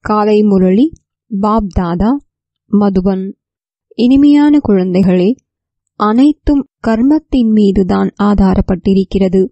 காலை முரளி பாப் தாதா மதுபன் இனிமையான குழந்தைகளே அனைத்தும் கர்மத்தின் மீதுதான் ஆதாரப்பட்டிருக்கிறது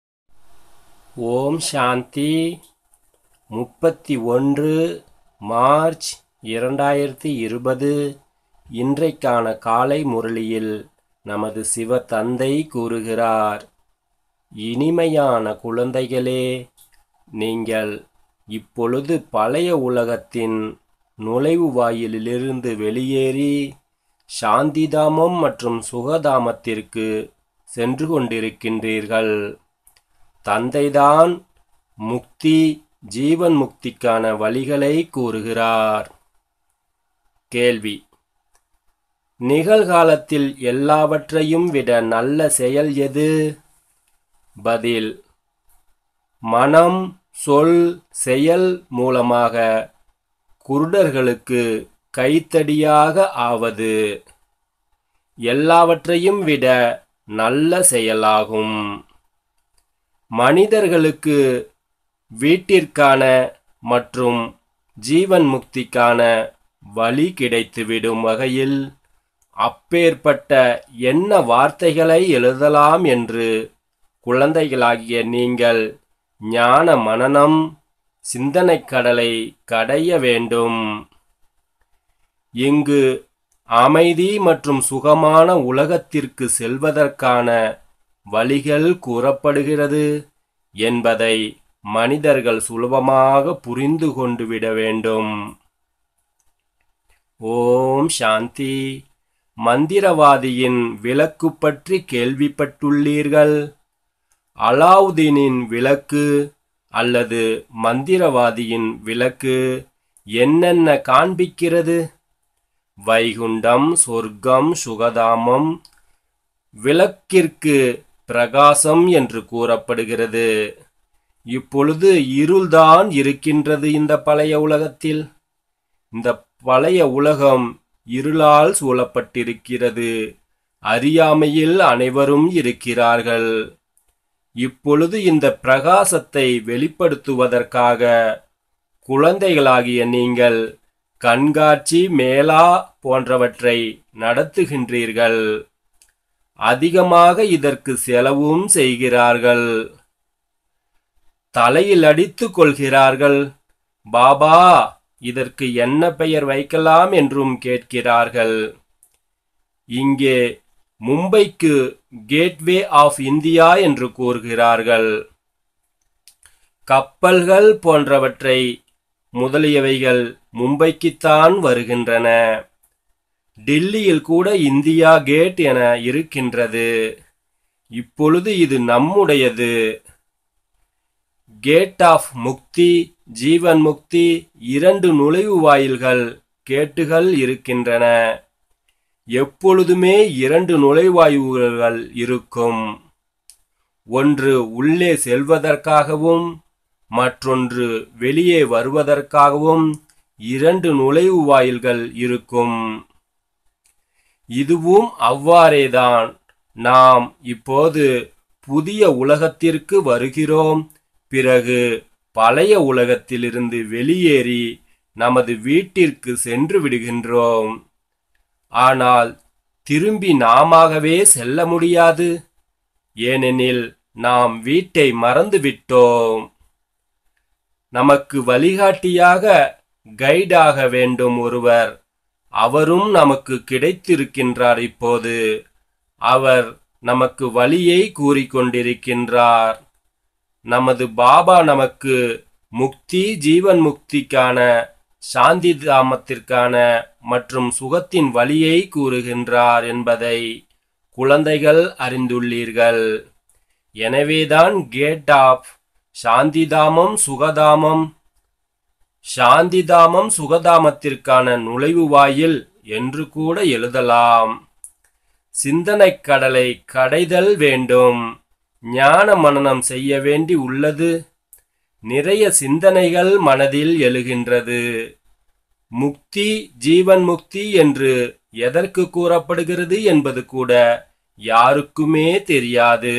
ஓம் சாந்தி முப்பத்தி ஒன்று மார்ச் இரண்டாயிரத்தி இருபது இன்றைக்கான காலை முரளியில் நமது சிவ தந்தை கூறுகிறார் இனிமையான குழந்தைகளே நீங்கள் இப்பொழுது பழைய உலகத்தின் நுழைவு வாயிலிலிருந்து வெளியேறி சாந்திதாமம் மற்றும் சுகதாமத்திற்கு சென்று கொண்டிருக்கின்றீர்கள் தந்தைதான் முக்தி ஜீவன் முக்திக்கான வழிகளை கூறுகிறார் கேள்வி நிகழ்காலத்தில் எல்லாவற்றையும் விட நல்ல செயல் எது பதில் மனம் சொல் செயல் மூலமாக குருடர்களுக்கு கைத்தடியாக ஆவது எல்லாவற்றையும் விட நல்ல செயலாகும் மனிதர்களுக்கு வீட்டிற்கான மற்றும் ஜீவன் முக்திக்கான வழி கிடைத்துவிடும் வகையில் அப்பேற்பட்ட என்ன வார்த்தைகளை எழுதலாம் என்று குழந்தைகளாகிய நீங்கள் ஞான மனனம் சிந்தனைக் கடலை கடைய வேண்டும் இங்கு அமைதி மற்றும் சுகமான உலகத்திற்கு செல்வதற்கான வழிகள் கூறப்படுகிறது என்பதை மனிதர்கள் சுலபமாக புரிந்து கொண்டு விட வேண்டும் ஓம் சாந்தி மந்திரவாதியின் விளக்கு பற்றி கேள்விப்பட்டுள்ளீர்கள் அலாவுதீனின் விளக்கு அல்லது மந்திரவாதியின் விளக்கு என்னென்ன காண்பிக்கிறது வைகுண்டம் சொர்க்கம் சுகதாமம் விளக்கிற்கு பிரகாசம் என்று கூறப்படுகிறது இப்பொழுது இருள்தான் இருக்கின்றது இந்த பழைய உலகத்தில் இந்த பழைய உலகம் இருளால் சூழப்பட்டிருக்கிறது அறியாமையில் அனைவரும் இருக்கிறார்கள் இப்பொழுது இந்த பிரகாசத்தை வெளிப்படுத்துவதற்காக குழந்தைகளாகிய நீங்கள் கண்காட்சி மேளா போன்றவற்றை நடத்துகின்றீர்கள் அதிகமாக இதற்கு செலவும் செய்கிறார்கள் தலையில் அடித்துக் கொள்கிறார்கள் பாபா இதற்கு என்ன பெயர் வைக்கலாம் என்றும் கேட்கிறார்கள் இங்கே மும்பைக்கு கேட்வே ஆஃப் இந்தியா என்று கூறுகிறார்கள் கப்பல்கள் போன்றவற்றை முதலியவைகள் மும்பைக்குத்தான் வருகின்றன டில்லியில் கூட இந்தியா கேட் என இருக்கின்றது இப்பொழுது இது நம்முடையது கேட் ஆஃப் முக்தி ஜீவன் முக்தி இரண்டு நுழைவு வாயில்கள் கேட்டுகள் இருக்கின்றன எப்பொழுதுமே இரண்டு நுழைவாயுகள் இருக்கும் ஒன்று உள்ளே செல்வதற்காகவும் மற்றொன்று வெளியே வருவதற்காகவும் இரண்டு நுழைவு வாயில்கள் இருக்கும் இதுவும் அவ்வாறேதான் நாம் இப்போது புதிய உலகத்திற்கு வருகிறோம் பிறகு பழைய உலகத்திலிருந்து வெளியேறி நமது வீட்டிற்கு சென்று விடுகின்றோம் ஆனால் திரும்பி நாமாகவே செல்ல முடியாது ஏனெனில் நாம் வீட்டை மறந்துவிட்டோம் நமக்கு வழிகாட்டியாக கைடாக வேண்டும் ஒருவர் அவரும் நமக்கு கிடைத்திருக்கின்றார் இப்போது அவர் நமக்கு வழியை கூறிக்கொண்டிருக்கின்றார் நமது பாபா நமக்கு முக்தி ஜீவன் முக்திக்கான சாந்தி தாமத்திற்கான மற்றும் சுகத்தின் வழியை கூறுகின்றார் என்பதை குழந்தைகள் அறிந்துள்ளீர்கள் எனவேதான் கேட் ஆஃப் சாந்திதாமம் சுகதாமம் சாந்திதாமம் சுகதாமத்திற்கான நுழைவு வாயில் என்று கூட எழுதலாம் சிந்தனைக் கடலை கடைதல் வேண்டும் ஞான மனனம் செய்ய வேண்டி உள்ளது நிறைய சிந்தனைகள் மனதில் எழுகின்றது முக்தி ஜீவன் முக்தி என்று எதற்கு கூறப்படுகிறது என்பது கூட யாருக்குமே தெரியாது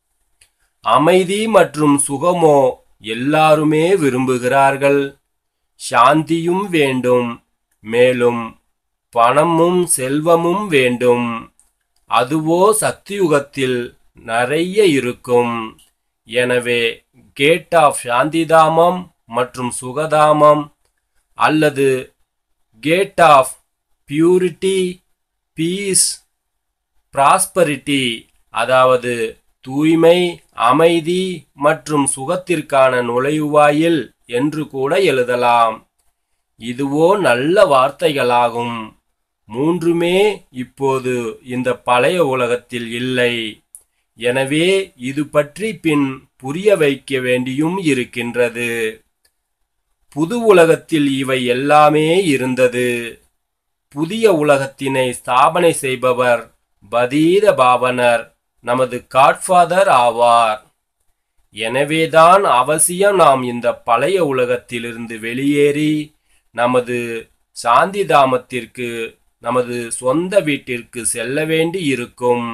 அமைதி மற்றும் சுகமோ எல்லாருமே விரும்புகிறார்கள் சாந்தியும் வேண்டும் மேலும் பணமும் செல்வமும் வேண்டும் அதுவோ சக்தியுகத்தில் நிறைய இருக்கும் எனவே கேட் ஆஃப் சாந்திதாமம் மற்றும் சுகதாமம் அல்லது gate of purity peace prosperity அதாவது தூய்மை அமைதி மற்றும் சுகத்திற்கான நுழைவாயில் என்று கூட எழுதலாம் இதுவோ நல்ல வார்த்தைகளாகும் மூன்றுமே இப்போது இந்த பழைய உலகத்தில் இல்லை எனவே இது பற்றி பின் புரிய வைக்க வேண்டியும் இருக்கின்றது புது உலகத்தில் இவை எல்லாமே இருந்தது புதிய உலகத்தினை ஸ்தாபனை செய்பவர் பதீத பாவனர் நமது காட்ஃபாதர் ஆவார் எனவேதான் அவசியம் நாம் இந்த பழைய உலகத்திலிருந்து வெளியேறி நமது சாந்தி தாமத்திற்கு நமது சொந்த வீட்டிற்கு செல்ல வேண்டி இருக்கும்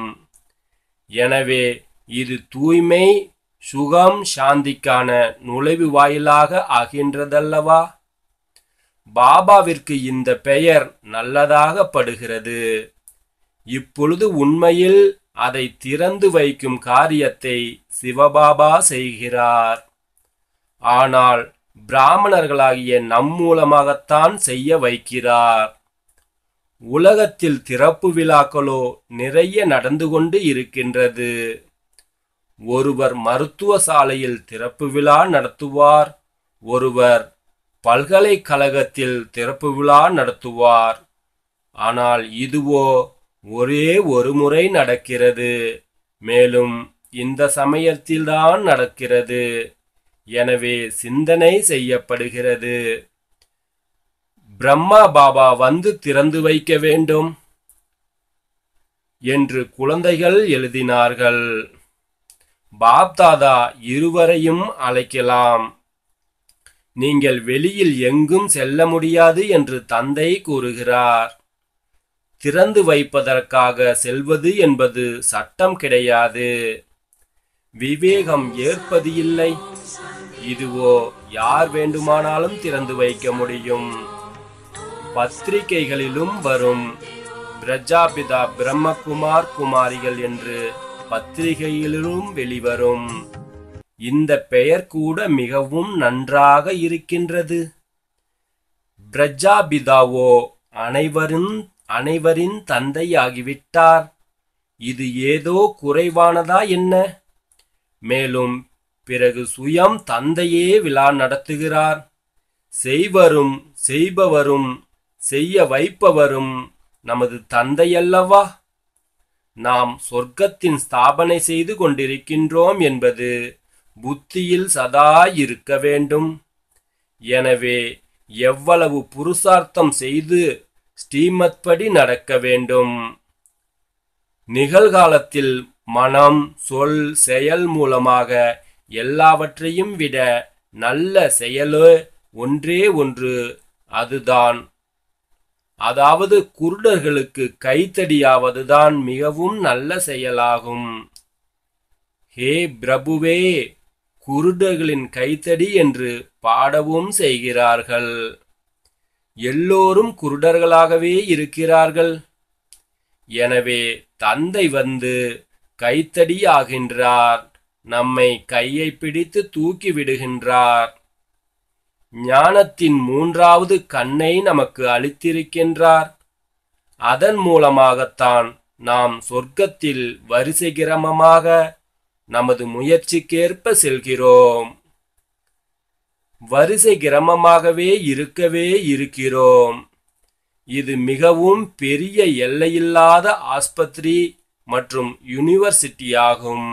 எனவே இது தூய்மை சுகம் சாந்திக்கான நுழைவு வாயிலாக ஆகின்றதல்லவா பாபாவிற்கு இந்த பெயர் நல்லதாக படுகிறது இப்பொழுது உண்மையில் அதை திறந்து வைக்கும் காரியத்தை சிவபாபா செய்கிறார் ஆனால் பிராமணர்களாகிய நம் மூலமாகத்தான் செய்ய வைக்கிறார் உலகத்தில் திறப்பு விழாக்களோ நிறைய நடந்து கொண்டு இருக்கின்றது ஒருவர் மருத்துவ சாலையில் திறப்பு விழா நடத்துவார் ஒருவர் பல்கலைக்கழகத்தில் திறப்பு விழா நடத்துவார் ஆனால் இதுவோ ஒரே ஒரு முறை நடக்கிறது மேலும் இந்த சமயத்தில்தான் நடக்கிறது எனவே சிந்தனை செய்யப்படுகிறது பிரம்மா பாபா வந்து திறந்து வைக்க வேண்டும் என்று குழந்தைகள் எழுதினார்கள் பாப்தாதா இருவரையும் அழைக்கலாம் நீங்கள் வெளியில் எங்கும் செல்ல முடியாது என்று தந்தை கூறுகிறார் திறந்து வைப்பதற்காக செல்வது என்பது சட்டம் கிடையாது விவேகம் ஏற்பது இல்லை இதுவோ யார் வேண்டுமானாலும் திறந்து வைக்க முடியும் பத்திரிகைகளிலும் வரும் பிரஜாபிதா பிரம்மகுமார் குமாரிகள் என்று பத்திரிகையிலும் வெளிவரும் இந்த பெயர் கூட மிகவும் நன்றாக இருக்கின்றது பிரஜாபிதாவோ அனைவரும் அனைவரின் தந்தையாகிவிட்டார் இது ஏதோ குறைவானதா என்ன மேலும் பிறகு சுயம் தந்தையே விழா நடத்துகிறார் செய்வரும் செய்பவரும் செய்ய வைப்பவரும் நமது தந்தையல்லவா நாம் சொர்க்கத்தின் ஸ்தாபனை செய்து கொண்டிருக்கின்றோம் என்பது புத்தியில் சதா இருக்க வேண்டும் எனவே எவ்வளவு புருஷார்த்தம் செய்து ஸ்ரீமத் படி நடக்க வேண்டும் நிகழ்காலத்தில் மனம் சொல் செயல் மூலமாக எல்லாவற்றையும் விட நல்ல செயலோ ஒன்றே ஒன்று அதுதான் அதாவது குருடர்களுக்கு கைத்தடியாவதுதான் மிகவும் நல்ல செயலாகும் ஹே பிரபுவே குருடர்களின் கைத்தடி என்று பாடவும் செய்கிறார்கள் எல்லோரும் குருடர்களாகவே இருக்கிறார்கள் எனவே தந்தை வந்து கைத்தடி ஆகின்றார் நம்மை கையை பிடித்து தூக்கி விடுகின்றார் ஞானத்தின் மூன்றாவது கண்ணை நமக்கு அளித்திருக்கின்றார் அதன் மூலமாகத்தான் நாம் சொர்க்கத்தில் வரிசை கிரமமாக நமது முயற்சிக்கேற்ப செல்கிறோம் வரிசை கிரமமாகவே இருக்கவே இருக்கிறோம் இது மிகவும் பெரிய எல்லையில்லாத ஆஸ்பத்திரி மற்றும் யூனிவர்சிட்டியாகும்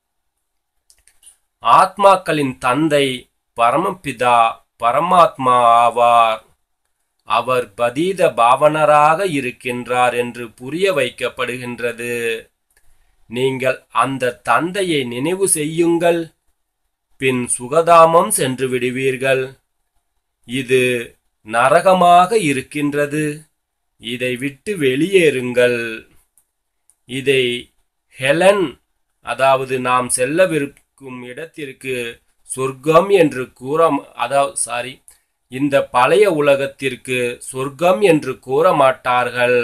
ஆத்மாக்களின் தந்தை பரமபிதா பரமாத்மா ஆவார் அவர் பதீத பாவனராக இருக்கின்றார் என்று புரிய வைக்கப்படுகின்றது நீங்கள் அந்த தந்தையை நினைவு செய்யுங்கள் பின் சுகதாமம் சென்று விடுவீர்கள் இது நரகமாக இருக்கின்றது இதை விட்டு வெளியேறுங்கள் இதை ஹெலன் அதாவது நாம் செல்லவிருக்கும் இடத்திற்கு சொர்க்கம் என்று கூற அதாவது சாரி இந்த பழைய உலகத்திற்கு சொர்க்கம் என்று கூற மாட்டார்கள்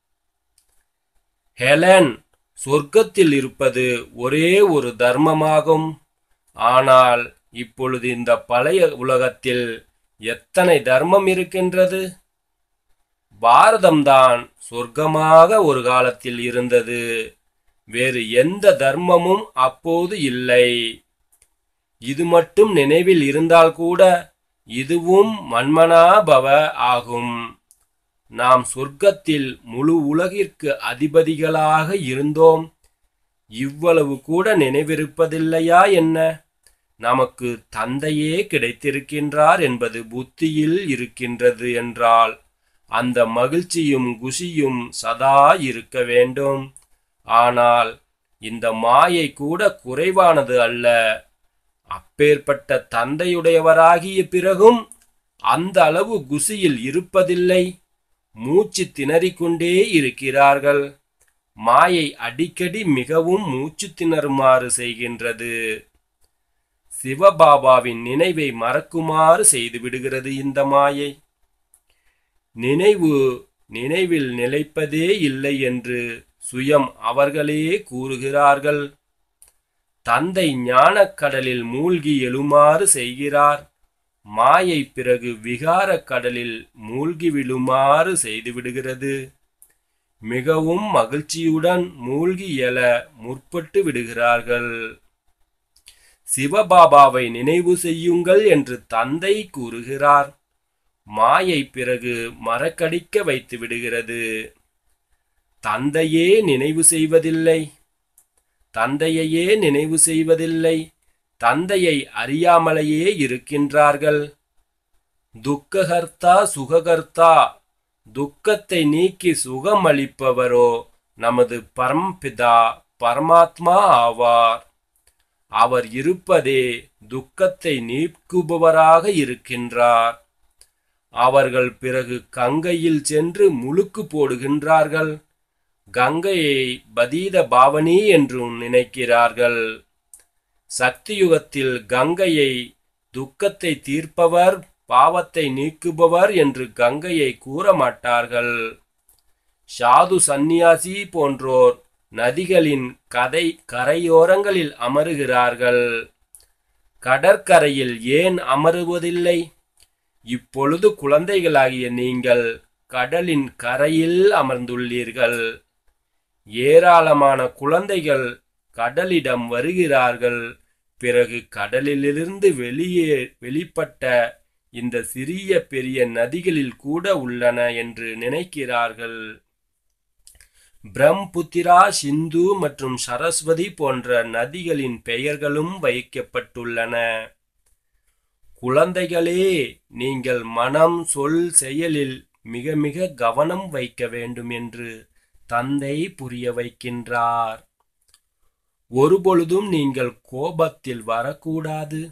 ஹெலன் சொர்க்கத்தில் இருப்பது ஒரே ஒரு தர்மமாகும் ஆனால் இப்பொழுது இந்த பழைய உலகத்தில் எத்தனை தர்மம் இருக்கின்றது பாரதம்தான் சொர்க்கமாக ஒரு காலத்தில் இருந்தது வேறு எந்த தர்மமும் அப்போது இல்லை இது மட்டும் நினைவில் இருந்தால் கூட இதுவும் மன்மனாபவ ஆகும் நாம் சொர்க்கத்தில் முழு உலகிற்கு அதிபதிகளாக இருந்தோம் இவ்வளவு கூட நினைவிருப்பதில்லையா என்ன நமக்கு தந்தையே கிடைத்திருக்கின்றார் என்பது புத்தியில் இருக்கின்றது என்றால் அந்த மகிழ்ச்சியும் குஷியும் சதா இருக்க வேண்டும் ஆனால் இந்த மாயை கூட குறைவானது அல்ல அப்பேற்பட்ட தந்தையுடையவராகிய பிறகும் அந்த அளவு குசியில் இருப்பதில்லை மூச்சு திணறிக்கொண்டே இருக்கிறார்கள் மாயை அடிக்கடி மிகவும் மூச்சு திணறுமாறு செய்கின்றது சிவபாபாவின் நினைவை மறக்குமாறு செய்து விடுகிறது இந்த மாயை நினைவு நினைவில் நிலைப்பதே இல்லை என்று சுயம் அவர்களே கூறுகிறார்கள் தந்தை ஞானக் கடலில் மூழ்கி எழுமாறு செய்கிறார் மாயை பிறகு விகாரக் கடலில் மூழ்கி விழுமாறு செய்துவிடுகிறது மிகவும் மகிழ்ச்சியுடன் மூழ்கி எழ முற்பட்டு விடுகிறார்கள் சிவபாபாவை நினைவு செய்யுங்கள் என்று தந்தை கூறுகிறார் மாயை பிறகு மறக்கடிக்க வைத்து விடுகிறது தந்தையே நினைவு செய்வதில்லை தந்தையையே நினைவு செய்வதில்லை தந்தையை அறியாமலேயே இருக்கின்றார்கள் துக்ககர்த்தா சுககர்த்தா துக்கத்தை நீக்கி சுகம் அளிப்பவரோ நமது பரம்பிதா பரமாத்மா ஆவார் அவர் இருப்பதே துக்கத்தை நீக்குபவராக இருக்கின்றார் அவர்கள் பிறகு கங்கையில் சென்று முழுக்கு போடுகின்றார்கள் கங்கையை பதீத பாவனி என்றும் நினைக்கிறார்கள் சக்தியுகத்தில் கங்கையை துக்கத்தை தீர்ப்பவர் பாவத்தை நீக்குபவர் என்று கங்கையை கூற மாட்டார்கள் சாது சந்நியாசி போன்றோர் நதிகளின் கதை கரையோரங்களில் அமருகிறார்கள் கடற்கரையில் ஏன் அமருவதில்லை இப்பொழுது குழந்தைகளாகிய நீங்கள் கடலின் கரையில் அமர்ந்துள்ளீர்கள் ஏராளமான குழந்தைகள் கடலிடம் வருகிறார்கள் பிறகு கடலிலிருந்து வெளியே வெளிப்பட்ட இந்த சிறிய பெரிய நதிகளில் கூட உள்ளன என்று நினைக்கிறார்கள் பிரம்புத்திரா சிந்து மற்றும் சரஸ்வதி போன்ற நதிகளின் பெயர்களும் வைக்கப்பட்டுள்ளன குழந்தைகளே நீங்கள் மனம் சொல் செயலில் மிக மிக கவனம் வைக்க வேண்டும் என்று தந்தை புரிய வைக்கின்றார் ஒருபொழுதும் நீங்கள் கோபத்தில் வரக்கூடாது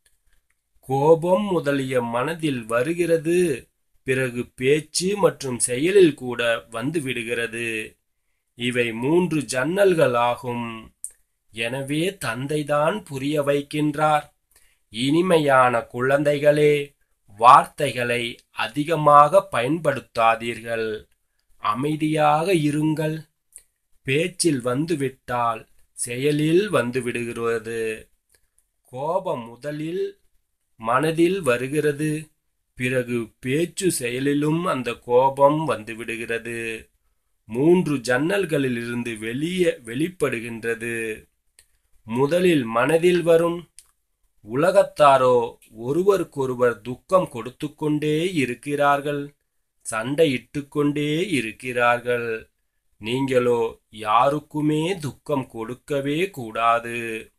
கோபம் முதலிய மனதில் வருகிறது பிறகு பேச்சு மற்றும் செயலில் கூட வந்து விடுகிறது இவை மூன்று ஜன்னல்கள் ஆகும் எனவே தந்தைதான் புரிய வைக்கின்றார் இனிமையான குழந்தைகளே வார்த்தைகளை அதிகமாக பயன்படுத்தாதீர்கள் அமைதியாக இருங்கள் பேச்சில் வந்துவிட்டால் செயலில் வந்து விடுகிறது கோபம் முதலில் மனதில் வருகிறது பிறகு பேச்சு செயலிலும் அந்த கோபம் வந்துவிடுகிறது மூன்று ஜன்னல்களிலிருந்து வெளியே வெளிப்படுகின்றது முதலில் மனதில் வரும் உலகத்தாரோ ஒருவருக்கொருவர் துக்கம் கொடுத்து கொண்டே இருக்கிறார்கள் சண்டையிட்டு கொண்டே இருக்கிறார்கள் நீங்களோ யாருக்குமே துக்கம் கொடுக்கவே கூடாது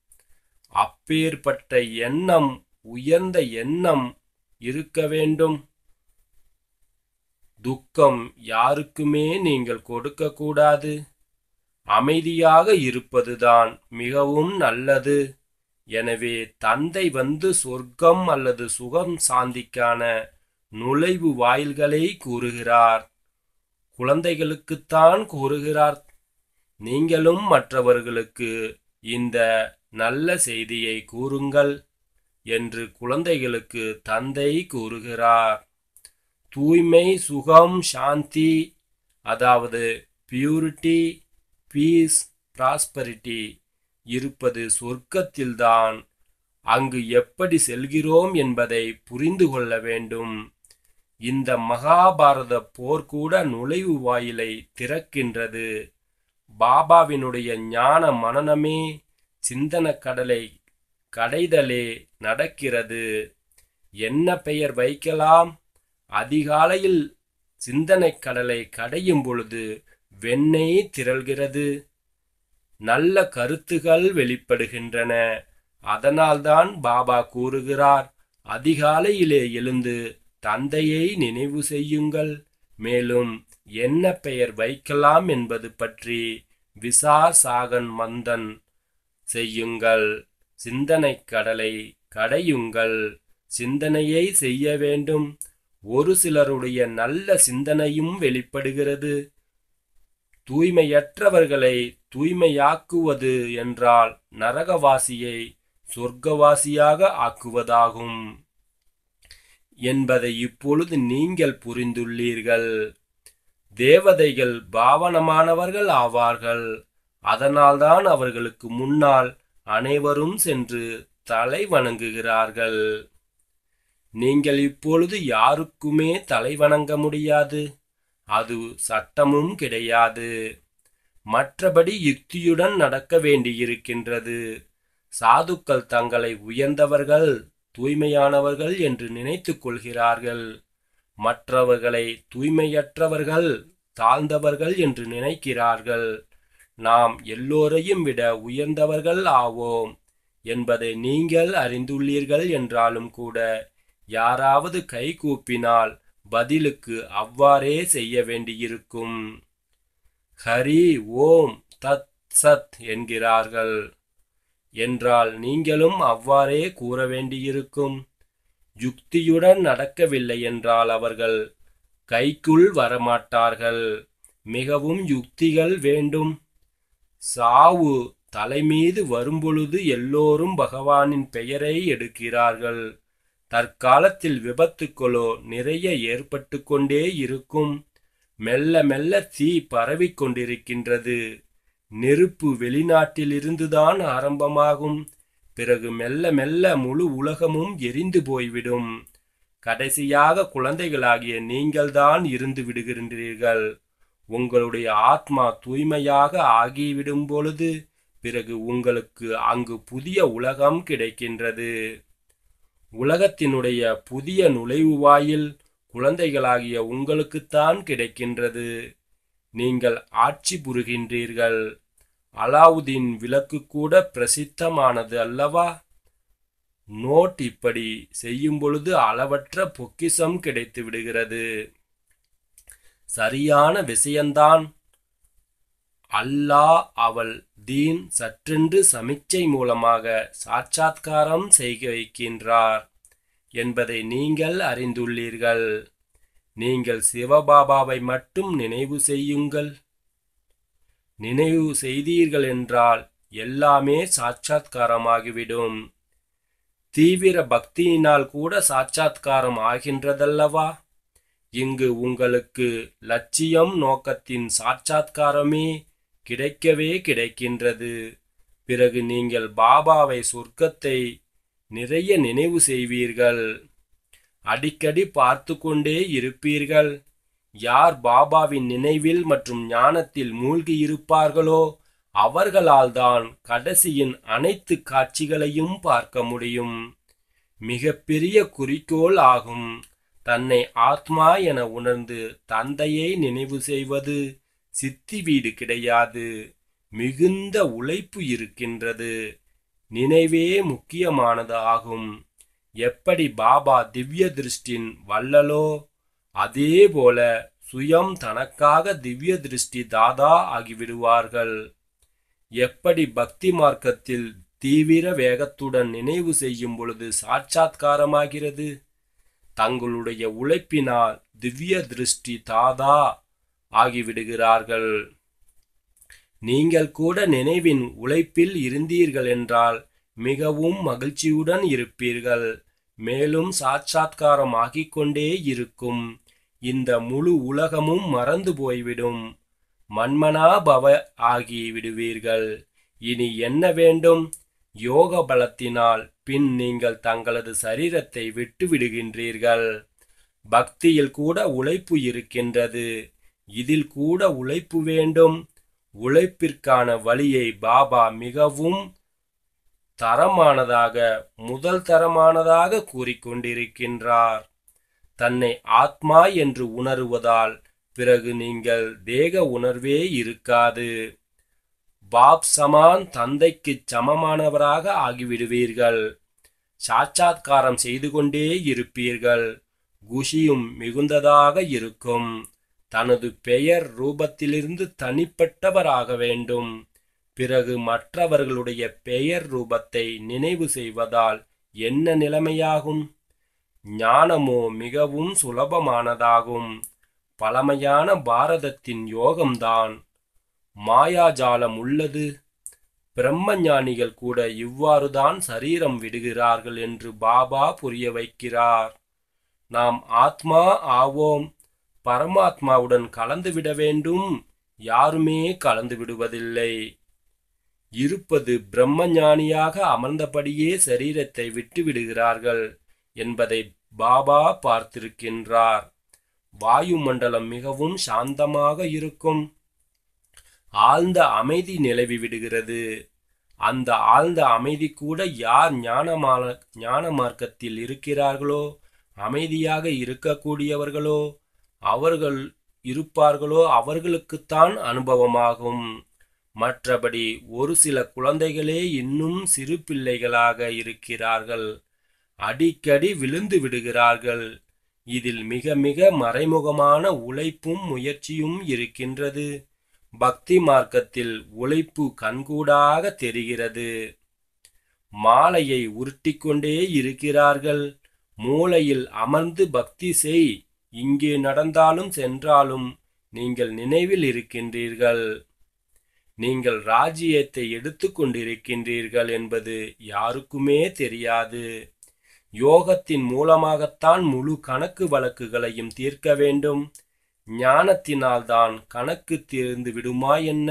அப்பேற்பட்ட எண்ணம் உயர்ந்த எண்ணம் இருக்க வேண்டும் துக்கம் யாருக்குமே நீங்கள் கொடுக்க கூடாது அமைதியாக இருப்பதுதான் மிகவும் நல்லது எனவே தந்தை வந்து சொர்க்கம் அல்லது சுகம் சாந்திக்கான நுழைவு வாயில்களை கூறுகிறார் குழந்தைகளுக்குத்தான் கூறுகிறார் நீங்களும் மற்றவர்களுக்கு இந்த நல்ல செய்தியை கூறுங்கள் என்று குழந்தைகளுக்கு தந்தை கூறுகிறார் தூய்மை சுகம் சாந்தி அதாவது பியூரிட்டி பீஸ் பிராஸ்பரிட்டி இருப்பது சொர்க்கத்தில்தான் அங்கு எப்படி செல்கிறோம் என்பதை புரிந்து கொள்ள வேண்டும் இந்த மகாபாரத போர் கூட நுழைவு வாயிலை திறக்கின்றது பாபாவினுடைய ஞான மனநமே சிந்தன கடலை கடைதலே நடக்கிறது என்ன பெயர் வைக்கலாம் அதிகாலையில் சிந்தனை கடலை கடையும் பொழுது வெண்ணெய் திரள்கிறது நல்ல கருத்துகள் வெளிப்படுகின்றன அதனால்தான் பாபா கூறுகிறார் அதிகாலையிலே எழுந்து தந்தையை நினைவு செய்யுங்கள் மேலும் என்ன பெயர் வைக்கலாம் என்பது பற்றி விசார் சாகன் மந்தன் செய்யுங்கள் சிந்தனை கடலை கடையுங்கள் சிந்தனையை செய்ய வேண்டும் ஒரு சிலருடைய நல்ல சிந்தனையும் வெளிப்படுகிறது தூய்மையற்றவர்களை தூய்மையாக்குவது என்றால் நரகவாசியை சொர்க்கவாசியாக ஆக்குவதாகும் என்பதை இப்பொழுது நீங்கள் புரிந்துள்ளீர்கள் தேவதைகள் பாவனமானவர்கள் ஆவார்கள் அதனால்தான் அவர்களுக்கு முன்னால் அனைவரும் சென்று தலை வணங்குகிறார்கள் நீங்கள் இப்பொழுது யாருக்குமே தலை வணங்க முடியாது அது சட்டமும் கிடையாது மற்றபடி யுக்தியுடன் நடக்க வேண்டியிருக்கின்றது சாதுக்கள் தங்களை உயர்ந்தவர்கள் தூய்மையானவர்கள் என்று நினைத்துக் கொள்கிறார்கள் மற்றவர்களை தூய்மையற்றவர்கள் தாழ்ந்தவர்கள் என்று நினைக்கிறார்கள் நாம் எல்லோரையும் விட உயர்ந்தவர்கள் ஆவோம் என்பதை நீங்கள் அறிந்துள்ளீர்கள் என்றாலும் கூட யாராவது கை கூப்பினால் பதிலுக்கு அவ்வாறே செய்ய வேண்டியிருக்கும் ஹரி ஓம் தத் சத் என்கிறார்கள் என்றால் நீங்களும் அவ்வாறே கூற வேண்டியிருக்கும் யுக்தியுடன் நடக்கவில்லை என்றால் அவர்கள் கைக்குள் வரமாட்டார்கள் மிகவும் யுக்திகள் வேண்டும் சாவு தலைமீது வரும்பொழுது எல்லோரும் பகவானின் பெயரை எடுக்கிறார்கள் தற்காலத்தில் விபத்துக்களோ நிறைய ஏற்பட்டு கொண்டே இருக்கும் மெல்ல மெல்ல தீ பரவிக் கொண்டிருக்கின்றது நெருப்பு வெளிநாட்டிலிருந்துதான் ஆரம்பமாகும் பிறகு மெல்ல மெல்ல முழு உலகமும் எரிந்து போய்விடும் கடைசியாக குழந்தைகளாகிய நீங்கள்தான் இருந்து விடுகின்றீர்கள் உங்களுடைய ஆத்மா தூய்மையாக ஆகிவிடும் பொழுது பிறகு உங்களுக்கு அங்கு புதிய உலகம் கிடைக்கின்றது உலகத்தினுடைய புதிய நுழைவு வாயில் குழந்தைகளாகிய உங்களுக்குத்தான் கிடைக்கின்றது நீங்கள் ஆட்சி புரிகின்றீர்கள் அலாவுதீன் விளக்கு கூட பிரசித்தமானது அல்லவா நோட் இப்படி செய்யும் பொழுது அளவற்ற பொக்கிசம் கிடைத்து விடுகிறது சரியான விஷயந்தான் அல்லாஹ் அவள் தீன் சற்றென்று சமிச்சை மூலமாக சாட்சாத்காரம் செய்க வைக்கின்றார் என்பதை நீங்கள் அறிந்துள்ளீர்கள் நீங்கள் சிவபாபாவை மட்டும் நினைவு செய்யுங்கள் நினைவு செய்தீர்கள் என்றால் எல்லாமே சாட்சாத்காரமாகிவிடும் தீவிர பக்தியினால் கூட சாட்சாத்காரம் ஆகின்றதல்லவா இங்கு உங்களுக்கு லட்சியம் நோக்கத்தின் சாட்சாத்காரமே கிடைக்கவே கிடைக்கின்றது பிறகு நீங்கள் பாபாவை சொர்க்கத்தை நிறைய நினைவு செய்வீர்கள் அடிக்கடி பார்த்து கொண்டே இருப்பீர்கள் யார் பாபாவின் நினைவில் மற்றும் ஞானத்தில் மூழ்கி இருப்பார்களோ அவர்களால் தான் கடைசியின் அனைத்து காட்சிகளையும் பார்க்க முடியும் மிகப்பெரிய குறிக்கோள் ஆகும் தன்னை ஆத்மா என உணர்ந்து தந்தையை நினைவு செய்வது சித்தி வீடு கிடையாது மிகுந்த உழைப்பு இருக்கின்றது நினைவே முக்கியமானது ஆகும் எப்படி பாபா திவ்ய திருஷ்டின் வல்லலோ அதே போல சுயம் தனக்காக திவ்ய திருஷ்டி தாதா ஆகிவிடுவார்கள் எப்படி பக்தி மார்க்கத்தில் தீவிர வேகத்துடன் நினைவு செய்யும் பொழுது சாட்சாத்காரமாகிறது தங்களுடைய உழைப்பினால் திவ்ய திருஷ்டி தாதா ஆகிவிடுகிறார்கள் நீங்கள் கூட நினைவின் உழைப்பில் இருந்தீர்கள் என்றால் மிகவும் மகிழ்ச்சியுடன் இருப்பீர்கள் மேலும் சாட்சாத்காரம் ஆகிக் கொண்டே இருக்கும் இந்த முழு உலகமும் மறந்து போய்விடும் மன்மனா பவ ஆகி விடுவீர்கள் இனி என்ன வேண்டும் யோக பலத்தினால் பின் நீங்கள் தங்களது சரீரத்தை விட்டு விடுகின்றீர்கள் பக்தியில் கூட உழைப்பு இருக்கின்றது இதில் கூட உழைப்பு வேண்டும் உழைப்பிற்கான வழியை பாபா மிகவும் தரமானதாக முதல் தரமானதாக கூறிக்கொண்டிருக்கின்றார் தன்னை ஆத்மா என்று உணருவதால் பிறகு நீங்கள் தேக உணர்வே இருக்காது பாப் சமான் தந்தைக்கு சமமானவராக ஆகிவிடுவீர்கள் சாட்சாத்காரம் செய்து கொண்டே இருப்பீர்கள் குஷியும் மிகுந்ததாக இருக்கும் தனது பெயர் ரூபத்திலிருந்து தனிப்பட்டவராக வேண்டும் பிறகு மற்றவர்களுடைய பெயர் ரூபத்தை நினைவு செய்வதால் என்ன நிலைமையாகும் ஞானமோ மிகவும் சுலபமானதாகும் பழமையான பாரதத்தின் யோகம்தான் மாயாஜாலம் உள்ளது பிரம்மஞானிகள் கூட இவ்வாறுதான் சரீரம் விடுகிறார்கள் என்று பாபா புரிய வைக்கிறார் நாம் ஆத்மா ஆவோம் பரமாத்மாவுடன் கலந்துவிட வேண்டும் யாருமே கலந்து விடுவதில்லை இருப்பது பிரம்மஞானியாக அமர்ந்தபடியே சரீரத்தை விட்டு விடுகிறார்கள் என்பதை பாபா பார்த்திருக்கின்றார் வாயுமண்டலம் மிகவும் சாந்தமாக இருக்கும் ஆழ்ந்த அமைதி நிலவி விடுகிறது அந்த ஆழ்ந்த அமைதி கூட யார் ஞானமான ஞான மார்க்கத்தில் இருக்கிறார்களோ அமைதியாக இருக்கக்கூடியவர்களோ அவர்கள் இருப்பார்களோ அவர்களுக்குத்தான் அனுபவமாகும் மற்றபடி ஒரு சில குழந்தைகளே இன்னும் சிறு பிள்ளைகளாக இருக்கிறார்கள் அடிக்கடி விழுந்து விடுகிறார்கள் இதில் மிக மிக மறைமுகமான உழைப்பும் முயற்சியும் இருக்கின்றது பக்தி மார்க்கத்தில் உழைப்பு கண்கூடாக தெரிகிறது மாலையை உருட்டிக்கொண்டே இருக்கிறார்கள் மூளையில் அமர்ந்து பக்தி செய் இங்கே நடந்தாலும் சென்றாலும் நீங்கள் நினைவில் இருக்கின்றீர்கள் நீங்கள் ராஜ்யத்தை எடுத்துக்கொண்டிருக்கின்றீர்கள் என்பது யாருக்குமே தெரியாது யோகத்தின் மூலமாகத்தான் முழு கணக்கு வழக்குகளையும் தீர்க்க வேண்டும் ஞானத்தினால்தான் கணக்கு தீர்ந்து விடுமா என்ன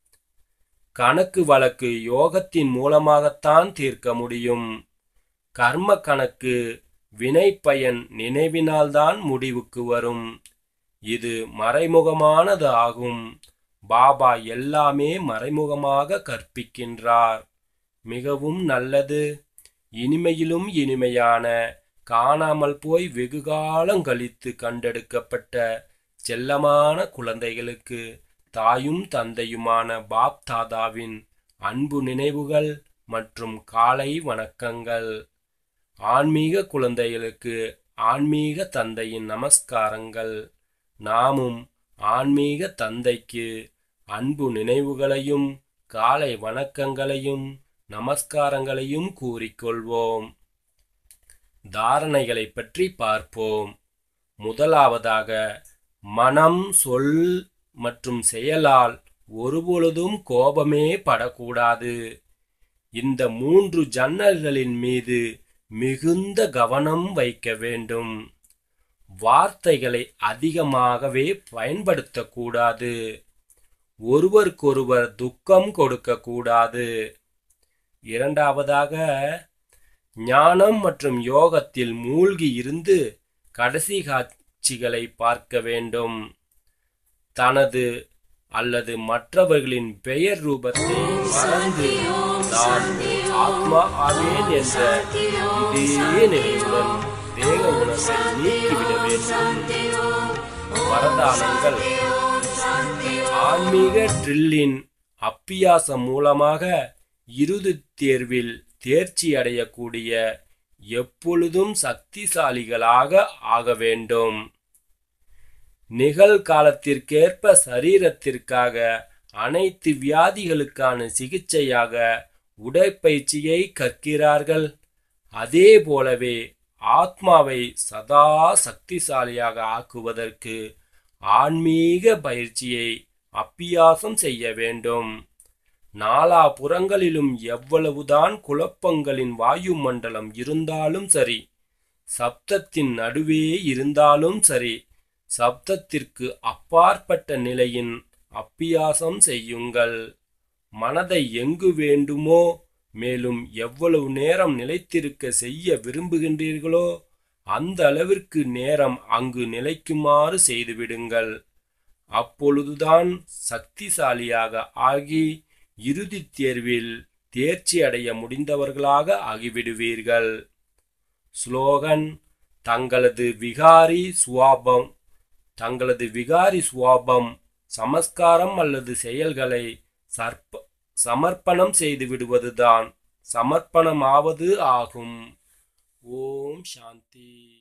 கணக்கு வழக்கு யோகத்தின் மூலமாகத்தான் தீர்க்க முடியும் கர்ம கணக்கு வினை பயன் நினைவினால்தான் முடிவுக்கு வரும் இது மறைமுகமானது ஆகும் பாபா எல்லாமே மறைமுகமாக கற்பிக்கின்றார் மிகவும் நல்லது இனிமையிலும் இனிமையான காணாமல் போய் வெகுகாலம் கழித்து கண்டெடுக்கப்பட்ட செல்லமான குழந்தைகளுக்கு தாயும் தந்தையுமான பாப் தாதாவின் அன்பு நினைவுகள் மற்றும் காலை வணக்கங்கள் ஆன்மீக குழந்தைகளுக்கு ஆன்மீக தந்தையின் நமஸ்காரங்கள் நாமும் ஆன்மீக தந்தைக்கு அன்பு நினைவுகளையும் காலை வணக்கங்களையும் நமஸ்காரங்களையும் கூறிக்கொள்வோம் தாரணைகளை பற்றி பார்ப்போம் முதலாவதாக மனம் சொல் மற்றும் செயலால் ஒருபொழுதும் கோபமே படக்கூடாது இந்த மூன்று ஜன்னல்களின் மீது மிகுந்த கவனம் வைக்க வேண்டும் வார்த்தைகளை அதிகமாகவே பயன்படுத்தக்கூடாது ஒருவருக்கொருவர் துக்கம் கொடுக்கக்கூடாது இரண்டாவதாக ஞானம் மற்றும் யோகத்தில் மூழ்கி இருந்து கடைசி காட்சிகளை பார்க்க வேண்டும் தனது அல்லது மற்றவர்களின் பெயர் ரூபத்தை மறந்து நான் ஆத்மா ஆவேன் என்ற இதே நினைவுடன் தேக உணர்வை நீக்கிவிட வேண்டும் வரதானங்கள் ஆன்மீக ட்ரில்லின் அப்பியாசம் மூலமாக இறுதித் தேர்வில் தேர்ச்சி அடையக்கூடிய எப்பொழுதும் சக்திசாலிகளாக ஆக வேண்டும் நிகழ்காலத்திற்கேற்ப சரீரத்திற்காக அனைத்து வியாதிகளுக்கான சிகிச்சையாக உடற்பயிற்சியை கற்கிறார்கள் அதே போலவே ஆத்மாவை சதா சக்திசாலியாக நாலாபுறங்களிலும் எவ்வளவுதான் குழப்பங்களின் வாயுமண்டலம் இருந்தாலும் சரி சப்தத்தின் நடுவே இருந்தாலும் சரி சப்தத்திற்கு அப்பாற்பட்ட நிலையின் அப்பியாசம் செய்யுங்கள் மனதை எங்கு வேண்டுமோ மேலும் எவ்வளவு நேரம் நிலைத்திருக்க செய்ய விரும்புகின்றீர்களோ அந்த அளவிற்கு நேரம் அங்கு நிலைக்குமாறு செய்துவிடுங்கள் அப்பொழுதுதான் சக்திசாலியாக ஆகி இறுதித் தேர்வில் தேர்ச்சி அடைய முடிந்தவர்களாக ஆகிவிடுவீர்கள் ஸ்லோகன் தங்களது விகாரி சுவாபம் தங்களது விகாரி சுவாபம் சமஸ்காரம் அல்லது செயல்களை சர்ப்ப சமர்ப்பணம் செய்து விடுவதுதான் சமர்ப்பணமாவது ஆகும் ஓம் சாந்தி